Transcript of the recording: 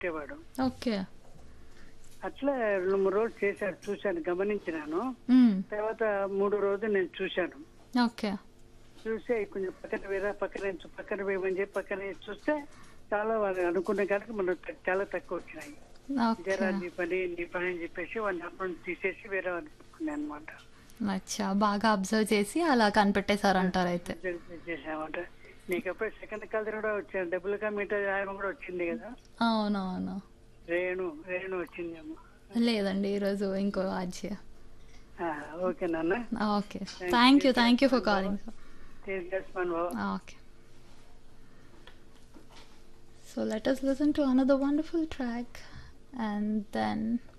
పెట్టేవాడు ఓకే అట్లా రెండు మూడు రోజులు చేశాడు చూశాను గమనించినాను మ్మ్. తర్వాత మూడు రోజులు నేను చూశాను ఓకే చూసి కొంచెం పక్కన వేరే పక్కన నుంచి పక్కన వేయమని చెప్పి పక్కన వేసి చూస్తే చాలా వాళ్ళు అనుకున్న కాడికి మనం త- చాలా తక్కువ వచ్చినాయి ఓకే జరా నీ పని నీ పని అని చెప్పేసి వాడిని అప్పుడు తీసేసి వేరే వాడిని పెట్టుకున్నాను అనమాట అచ్చా బాగా అబ్జర్వ్ చేసి అలా కనిపెట్టేశారంటారు అయితే చేసామంట నీకు అప్పుడు సెకండ్ కలర్ కూడా వచ్చాను డబ్బులుగా మీటర్ ఆయన కూడా వచ్చింది కదా అవునవును రేణు రేణు వచ్చిందేమో లేదండి ఈరోజు ఇంకో ఆజ్య ఆ, ఓకే నాన్న okay thank you thank you for calling చేస్తాను బాబు Okay. So let us listen to another wonderful track and then